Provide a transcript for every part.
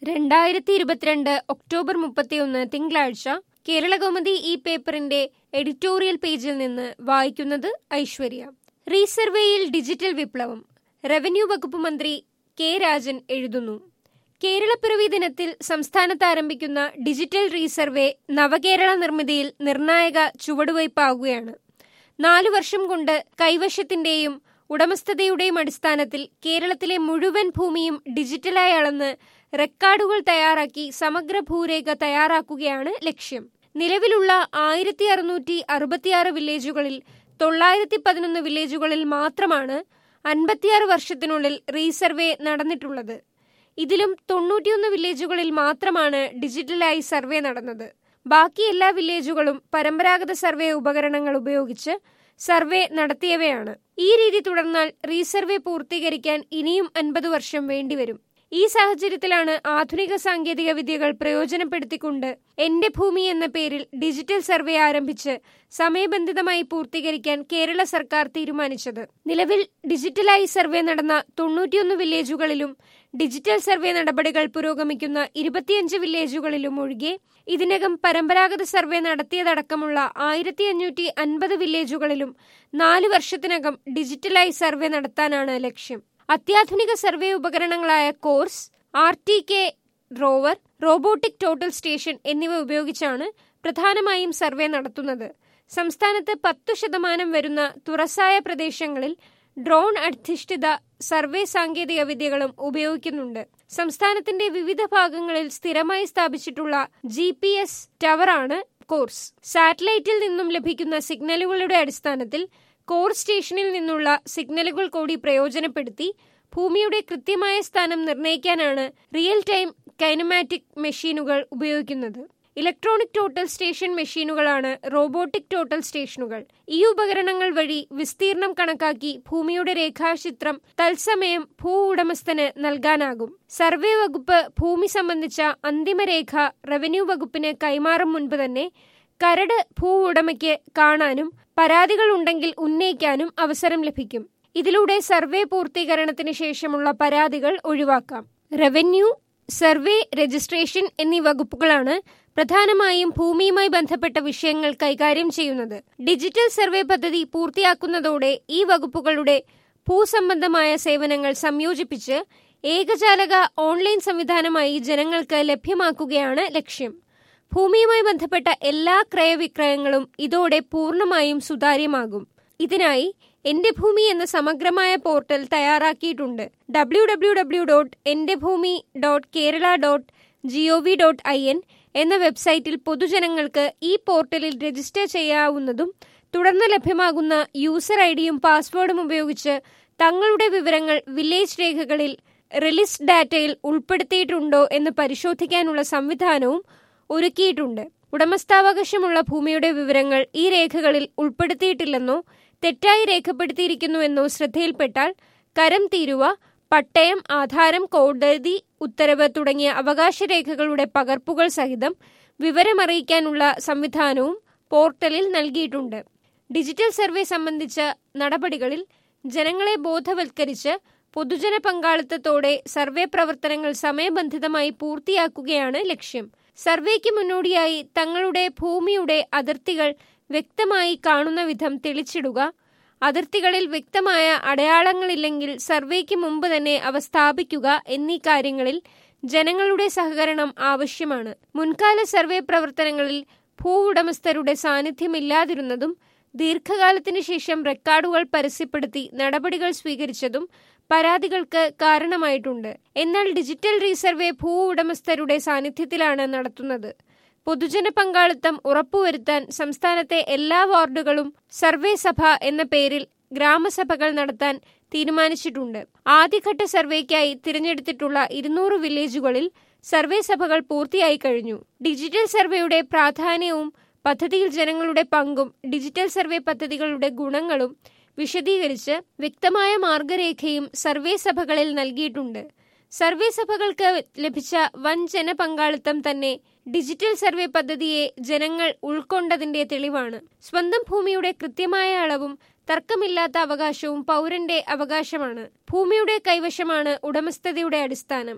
രണ്ടായിരത്തി ഇരുപത്തിരണ്ട് ഒക്ടോബർ മുപ്പത്തിയൊന്ന് തിങ്കളാഴ്ച കേരളകൗമുദി ഈ പേപ്പറിന്റെ എഡിറ്റോറിയൽ പേജിൽ നിന്ന് വായിക്കുന്നത് ഐശ്വര്യ റീസർവേയിൽ ഡിജിറ്റൽ വിപ്ലവം റവന്യൂ വകുപ്പ് മന്ത്രി കെ രാജൻ എഴുതുന്നു കേരളപ്പിറവി ദിനത്തിൽ സംസ്ഥാനത്ത് ആരംഭിക്കുന്ന ഡിജിറ്റൽ റീസർവേ നവകേരള നിർമ്മിതിയിൽ നിർണായക ചുവടുവയ്പാകുകയാണ് നാലു വർഷം കൊണ്ട് കൈവശത്തിന്റെയും ഉടമസ്ഥതയുടെയും അടിസ്ഥാനത്തിൽ കേരളത്തിലെ മുഴുവൻ ഭൂമിയും ഡിജിറ്റലായി അളന്ന് റെക്കോർഡുകൾ തയ്യാറാക്കി സമഗ്ര ഭൂരേഖ തയ്യാറാക്കുകയാണ് ലക്ഷ്യം നിലവിലുള്ള ആയിരത്തി അറുന്നൂറ്റി അറുപത്തിയാറ് വില്ലേജുകളിൽ തൊള്ളായിരത്തി പതിനൊന്ന് വില്ലേജുകളിൽ മാത്രമാണ് അൻപത്തിയാറ് വർഷത്തിനുള്ളിൽ റീസർവേ നടന്നിട്ടുള്ളത് ഇതിലും തൊണ്ണൂറ്റിയൊന്ന് വില്ലേജുകളിൽ മാത്രമാണ് ഡിജിറ്റലായി സർവേ നടന്നത് ബാക്കി എല്ലാ വില്ലേജുകളും പരമ്പരാഗത സർവേ ഉപകരണങ്ങൾ ഉപയോഗിച്ച് സർവേ നടത്തിയവയാണ് ഈ രീതി തുടർന്നാൽ റീസർവേ പൂർത്തീകരിക്കാൻ ഇനിയും അൻപത് വർഷം വേണ്ടിവരും ഈ സാഹചര്യത്തിലാണ് ആധുനിക സാങ്കേതിക വിദ്യകൾ പ്രയോജനപ്പെടുത്തിക്കൊണ്ട് എന്റെ ഭൂമി എന്ന പേരിൽ ഡിജിറ്റൽ സർവേ ആരംഭിച്ച് സമയബന്ധിതമായി പൂർത്തീകരിക്കാൻ കേരള സർക്കാർ തീരുമാനിച്ചത് നിലവിൽ ഡിജിറ്റലായി സർവേ നടന്ന തൊണ്ണൂറ്റിയൊന്ന് വില്ലേജുകളിലും ഡിജിറ്റൽ സർവേ നടപടികൾ പുരോഗമിക്കുന്ന ഇരുപത്തിയഞ്ച് വില്ലേജുകളിലും ഒഴികെ ഇതിനകം പരമ്പരാഗത സർവേ നടത്തിയതടക്കമുള്ള ആയിരത്തി അഞ്ഞൂറ്റി അൻപത് വില്ലേജുകളിലും നാല് വർഷത്തിനകം ഡിജിറ്റലായി സർവേ നടത്താനാണ് ലക്ഷ്യം അത്യാധുനിക സർവേ ഉപകരണങ്ങളായ CORS R T K rover robotic total station എന്നിവ ഉപയോഗിച്ചാണ് പ്രധാനമായും സർവേ നടത്തുന്നത് സംസ്ഥാനത്ത് പത്തു ശതമാനം വരുന്ന തുറസായ പ്രദേശങ്ങളിൽ ഡ്രോൺ അധിഷ്ഠിത സർവേ സാങ്കേതിക വിദ്യകളും ഉപയോഗിക്കുന്നുണ്ട് സംസ്ഥാനത്തിന്റെ വിവിധ ഭാഗങ്ങളിൽ സ്ഥിരമായി സ്ഥാപിച്ചിട്ടുള്ള ജി പി എസ് ടവറാണ് കോർസ് സാറ്റലൈറ്റിൽ നിന്നും ലഭിക്കുന്ന സിഗ്നലുകളുടെ അടിസ്ഥാനത്തിൽ കോർ സ്റ്റേഷനിൽ നിന്നുള്ള സിഗ്നലുകൾ കൂടി പ്രയോജനപ്പെടുത്തി ഭൂമിയുടെ കൃത്യമായ സ്ഥാനം നിർണ്ണയിക്കാനാണ് റിയൽ ടൈം കൈനമാറ്റിക് മെഷീനുകൾ ഉപയോഗിക്കുന്നത് ഇലക്ട്രോണിക് ടോട്ടൽ സ്റ്റേഷൻ മെഷീനുകളാണ് റോബോട്ടിക് ടോട്ടൽ സ്റ്റേഷനുകൾ ഈ ഉപകരണങ്ങൾ വഴി വിസ്തീർണം കണക്കാക്കി ഭൂമിയുടെ രേഖാചിത്രം തത്സമയം ഭൂ ഉടമസ്ഥന് നൽകാനാകും സർവേ വകുപ്പ് ഭൂമി സംബന്ധിച്ച അന്തിമരേഖ റവന്യൂ വകുപ്പിന് കൈമാറും മുൻപ് തന്നെ കരട് ഭൂ ഉടമയ്ക്ക് കാണാനും പരാതികൾ ഉണ്ടെങ്കിൽ ഉന്നയിക്കാനും അവസരം ലഭിക്കും ഇതിലൂടെ സർവേ പൂർത്തീകരണത്തിന് ശേഷമുള്ള പരാതികൾ ഒഴിവാക്കാം റവന്യൂ സർവേ രജിസ്ട്രേഷൻ എന്നീ വകുപ്പുകളാണ് പ്രധാനമായും ഭൂമിയുമായി ബന്ധപ്പെട്ട വിഷയങ്ങൾ കൈകാര്യം ചെയ്യുന്നത് ഡിജിറ്റൽ സർവേ പദ്ധതി പൂർത്തിയാക്കുന്നതോടെ ഈ വകുപ്പുകളുടെ ഭൂസംബന്ധമായ സേവനങ്ങൾ സംയോജിപ്പിച്ച് ഏകജാലക ഓൺലൈൻ സംവിധാനമായി ജനങ്ങൾക്ക് ലഭ്യമാക്കുകയാണ് ലക്ഷ്യം ഭൂമിയുമായി ബന്ധപ്പെട്ട എല്ലാ ക്രയവിക്രയങ്ങളും ഇതോടെ പൂർണ്ണമായും സുതാര്യമാകും ഇതിനായി എന്റെ ഭൂമി എന്ന സമഗ്രമായ പോർട്ടൽ തയ്യാറാക്കിയിട്ടുണ്ട് ഡബ്ല്യു ഡബ്ല്യു ഡബ്ല്യു ഡോട്ട് എന്റെ ഭൂമി dot Kerala dot G O V dot I N എന്ന വെബ്സൈറ്റിൽ പൊതുജനങ്ങൾക്ക് ഈ പോർട്ടലിൽ രജിസ്റ്റർ ചെയ്യാവുന്നതും തുടർന്ന് ലഭ്യമാകുന്ന യൂസർ ഐ ഡിയും പാസ്വേഡും ഉപയോഗിച്ച് തങ്ങളുടെ വിവരങ്ങൾ വില്ലേജ് രേഖകളിൽ റിലിസ് ഡാറ്റയിൽ ഉൾപ്പെടുത്തിയിട്ടുണ്ടോ എന്ന് പരിശോധിക്കാനുള്ള സംവിധാനവും ഒരുക്കിയിട്ടുണ്ട് ഉടമസ്ഥാവകാശമുള്ള ഭൂമിയുടെ വിവരങ്ങൾ ഈ രേഖകളിൽ ഉൾപ്പെടുത്തിയിട്ടില്ലെന്നോ തെറ്റായി രേഖപ്പെടുത്തിയിരിക്കുന്നുവെന്നോ ശ്രദ്ധയിൽപ്പെട്ടാൽ കരം തീരുവ പട്ടയം ആധാരം കോടതി ഉത്തരവ് തുടങ്ങിയ അവകാശരേഖകളുടെ പകർപ്പുകൾ സഹിതം വിവരമറിയിക്കാനുള്ള സംവിധാനവും പോർട്ടലിൽ നൽകിയിട്ടുണ്ട് ഡിജിറ്റൽ സർവേ സംബന്ധിച്ച നടപടികളിൽ ജനങ്ങളെ ബോധവൽക്കരിച്ച് പൊതുജന പങ്കാളിത്തത്തോടെ സർവേ പ്രവർത്തനങ്ങൾ സമയബന്ധിതമായി പൂർത്തിയാക്കുകയാണ് ലക്ഷ്യം സർവേക്ക് മുന്നോടിയായി തങ്ങളുടെ ഭൂമിയുടെ അതിർത്തികൾ വ്യക്തമായി കാണുന്ന വിധം തെളിച്ചിടുക അതിർത്തികളിൽ വ്യക്തമായ അടയാളങ്ങളില്ലെങ്കിൽ സർവേക്ക് മുമ്പ് തന്നെ അവ സ്ഥാപിക്കുക എന്നീ കാര്യങ്ങളിൽ ജനങ്ങളുടെ സഹകരണം ആവശ്യമാണ് മുൻകാല സർവേ പ്രവർത്തനങ്ങളിൽ ഭൂ ഉടമസ്ഥരുടെ സാന്നിധ്യമില്ലാതിരുന്നതും ദീർഘകാലത്തിന് ശേഷം റെക്കോർഡുകൾ പരസ്യപ്പെടുത്തി നടപടികൾ സ്വീകരിച്ചതും പരാതികൾക്ക് കാരണമായിട്ടുണ്ട് എന്നാൽ ഡിജിറ്റൽ റീസർവേ ഭൂ ഉടമസ്ഥരുടെ സാന്നിധ്യത്തിലാണ് നടത്തുന്നത് പൊതുജന പങ്കാളിത്തം ഉറപ്പുവരുത്താൻ സംസ്ഥാനത്തെ എല്ലാ വാർഡുകളും സർവേ സഭ എന്ന പേരിൽ ഗ്രാമസഭകൾ നടത്താൻ തീരുമാനിച്ചിട്ടുണ്ട് ആദ്യഘട്ട സർവേക്കായി തിരഞ്ഞെടുത്തിട്ടുള്ള ഇരുന്നൂറ് വില്ലേജുകളിൽ സർവേ സഭകൾ പൂർത്തിയായി കഴിഞ്ഞു ഡിജിറ്റൽ സർവേയുടെ പ്രാധാന്യവും പദ്ധതിയിൽ ജനങ്ങളുടെ പങ്കും ഡിജിറ്റൽ സർവേ പദ്ധതികളുടെ ഗുണങ്ങളും വിശദീകരിച്ച് വ്യക്തമായ മാർഗരേഖയും സർവേ സഭകളിൽ നൽകിയിട്ടുണ്ട് സർവേ സഭകൾക്ക് ലഭിച്ച വൻ ജനപങ്കാളിത്തം തന്നെ ഡിജിറ്റൽ സർവേ പദ്ധതിയെ ജനങ്ങൾ ഉൾക്കൊണ്ടതിന്റെ തെളിവാണ് സ്വന്തം ഭൂമിയുടെ കൃത്യമായ അളവും തർക്കമില്ലാത്ത അവകാശവും പൗരന്റെ അവകാശമാണ് ഭൂമിയുടെ കൈവശമാണ് ഉടമസ്ഥതയുടെ അടിസ്ഥാനം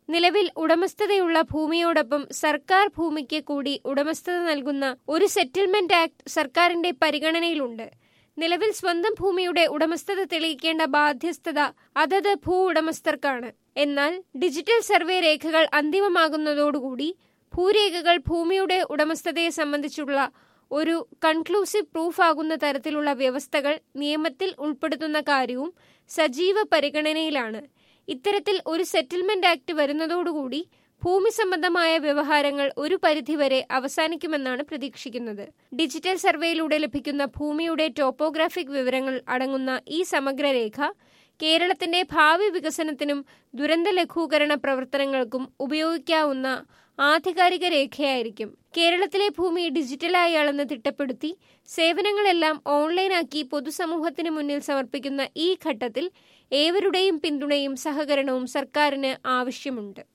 നിലവിൽ ഉടമസ്ഥതയുള്ള ഭൂമിയോടൊപ്പം സർക്കാർ ഭൂമിക്ക് കൂടി ഉടമസ്ഥത നൽകുന്ന ഒരു സെറ്റിൽമെന്റ് ആക്ട് സർക്കാരിന്റെ പരിഗണനയിലുണ്ട് നിലവിൽ സ്വന്തം ഭൂമിയുടെ ഉടമസ്ഥത തെളിയിക്കേണ്ട ബാധ്യസ്ഥത അതത് ഭൂ ഉടമസ്ഥർക്കാണ് എന്നാൽ ഡിജിറ്റൽ സർവേ രേഖകൾ അന്തിമമാകുന്നതോടുകൂടി ഭൂരേഖകൾ ഭൂമിയുടെ ഉടമസ്ഥതയെ സംബന്ധിച്ചുള്ള ഒരു കൺക്ലൂസീവ് പ്രൂഫ് ആകുന്ന തരത്തിലുള്ള വ്യവസ്ഥകൾ നിയമത്തിൽ ഉൾപ്പെടുത്തുന്ന കാര്യവും സജീവ പരിഗണനയിലാണ് ഇത്തരത്തിൽ ഒരു സെറ്റിൽമെന്റ് ആക്ട് വരുന്നതോടുകൂടി ഭൂമി സംബന്ധമായ വ്യവഹാരങ്ങൾ ഒരു പരിധിവരെ അവസാനിക്കുമെന്നാണ് പ്രതീക്ഷിക്കുന്നത് ഡിജിറ്റൽ സർവേയിലൂടെ ലഭിക്കുന്ന ഭൂമിയുടെ ടോപ്പോഗ്രാഫിക് വിവരങ്ങൾ അടങ്ങുന്ന ഈ സമഗ്ര രേഖ കേരളത്തിന്റെ ഭാവി വികസനത്തിനും ദുരന്ത ലഘൂകരണ പ്രവർത്തനങ്ങൾക്കും ഉപയോഗിക്കാവുന്ന ആധികാരിക രേഖയായിരിക്കും കേരളത്തിലെ ഭൂമി ഡിജിറ്റലായി അളന്ന് തിട്ടപ്പെടുത്തി സേവനങ്ങളെല്ലാം ഓൺലൈനാക്കി പൊതുസമൂഹത്തിന് മുന്നിൽ സമർപ്പിക്കുന്ന ഈ ഘട്ടത്തിൽ ഏവരുടെയും പിന്തുണയും സഹകരണവും സർക്കാരിന് ആവശ്യമുണ്ട്